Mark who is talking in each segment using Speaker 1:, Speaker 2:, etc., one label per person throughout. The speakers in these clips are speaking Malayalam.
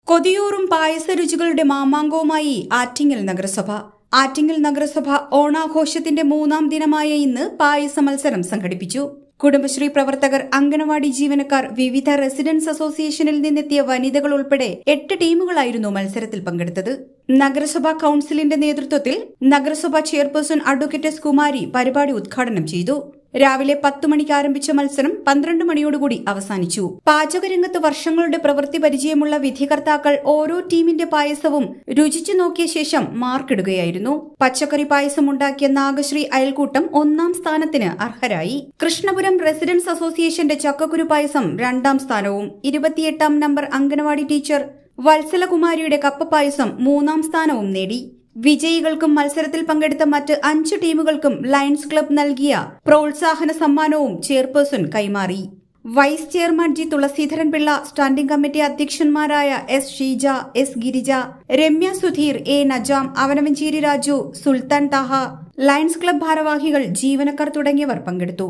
Speaker 1: കൊതിയൂറും പായസ രുചികളുടെ മാമാങ്കവുമായി ആറ്റിങ്ങൽ നഗരസഭ ആറ്റിങ്ങൽ നഗരസഭ ഓണാഘോഷത്തിന്റെ മൂന്നാം ദിനമായ ഇന്ന് പായസ മത്സരം സംഘടിപ്പിച്ചു കുടുംബശ്രീ പ്രവർത്തകർ അംഗനവാടി ജീവനക്കാർ വിവിധ റെസിഡൻസ് അസോസിയേഷനിൽ നിന്നെത്തിയ വനിതകൾ ഉൾപ്പെടെ എട്ട് ടീമുകളായിരുന്നു മത്സരത്തിൽ പങ്കെടുത്തത് നഗരസഭാ കൌൺസിലിന്റെ നേതൃത്വത്തിൽ നഗരസഭാ ചെയർപേഴ്സൺ അഡ്വക്കേറ്റ് എസ് കുമാരി പരിപാടി ഉദ്ഘാടനം ചെയ്തു രാവിലെ പത്ത് മണിക്ക് ആരംഭിച്ച മത്സരം പന്ത്രണ്ട് മണിയോടുകൂടി അവസാനിച്ചു പാചകരംഗത്ത് വർഷങ്ങളുടെ പ്രവൃത്തി പരിചയമുള്ള വിധികർത്താക്കൾ ഓരോ ടീമിന്റെ പായസവും രുചിച്ചു നോക്കിയ ശേഷം മാർക്കിടുകയായിരുന്നു പച്ചക്കറി പായസം ഉണ്ടാക്കിയ നാഗശ്രീ അയൽക്കൂട്ടം ഒന്നാം സ്ഥാനത്തിന് അർഹരായി കൃഷ്ണപുരം റെസിഡൻസ് അസോസിയേഷന്റെ ചക്കക്കുരു പായസം രണ്ടാം സ്ഥാനവും ഇരുപത്തിയെട്ടാം നമ്പർ അംഗനവാടി ടീച്ചർ വത്സലകുമാരിയുടെ കപ്പ പായസം മൂന്നാം സ്ഥാനവും നേടി വിജയികൾക്കും മത്സരത്തിൽ പങ്കെടുത്ത മറ്റ് അഞ്ച് ടീമുകൾക്കും ലയൺസ് ക്ലബ് നൽകിയ പ്രോത്സാഹന സമ്മാനവും ചെയർപേഴ്സൺ കൈമാറി vice chairman G Thulasidharan Pillai standing committee അധ്യക്ഷന്മാരായ S Sheeja S Girija Ramya Sudheer A Najam Avanavancheri Raju Sultan Thaha lions club ഭാരവാഹികൾ ജീവനക്കാർ തുടങ്ങിയവർ പങ്കെടുത്തു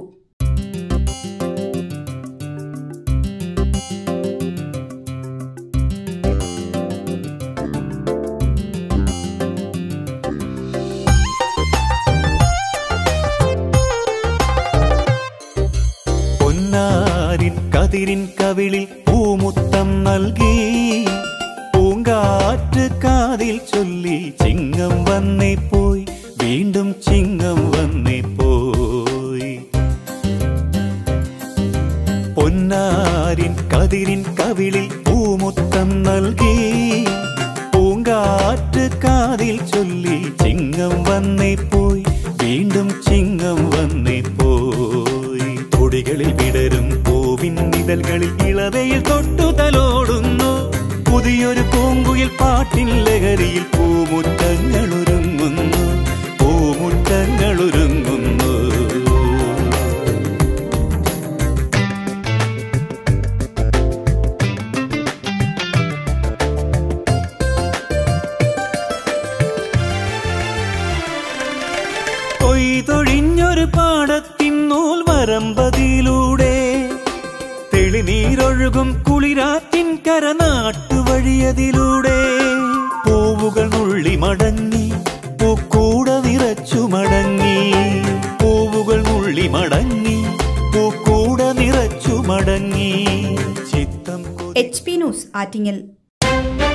Speaker 2: പൊന്നാരിൻ കതിരിൻ കവിളിൽ പൂമുത്തം നൽകി പൂങ്കാറ്റ് കാതിൽ ചൊല്ലി ചിങ്ങം വന്നേ പോയി വീണ്ടും ചിങ്ങം വന്നേ പോയി പൊന്നാരിൻ കതിരിൻ കവിളിൽ പൂമുത്തം നൽകി പൂങ്കാറ്റ് കാതിൽ ചൊല്ലി ചിങ്ങം വന്നേ പോയി വീണ്ടും ചിങ്ങം വന്നേ പോയി തൊടികളിൽ വിടരും പൂവിൻ നിഴൽകളിൽ ഇളവയിൽ തൊട്ടു തലോടുന്നു പുതിയൊരു പൂങ്കുയിൽ പാട്ടിൻ ലഹരിയിൽ പൂമുറ്റങ്ങൾ ഒരുങ്ങുന്നു പൂമുറ്റങ്ങൾ ഒരുങ്ങുന്നു കൊയ്തൊഴിഞ്ഞൊരു പാടത്തിൻ നൂൽ വരമ്പതിയിലൂടെ തെളിനീരൊഴുകും കുളിരാറ്റിൻ കരനാട്ടുവഴിയതിലൂടെ പൂവുകൾ നുള്ളി മടങ്ങി പൂക്കൂട നിറച്ചു മടങ്ങി പൂവുകൾ നുള്ളി മടങ്ങി പൂക്കൂട നിറച്ചു മടങ്ങി ചിത്തം കൊതി
Speaker 1: എച്ച് പി ന്യൂസ് ആറ്റിങ്ങൽ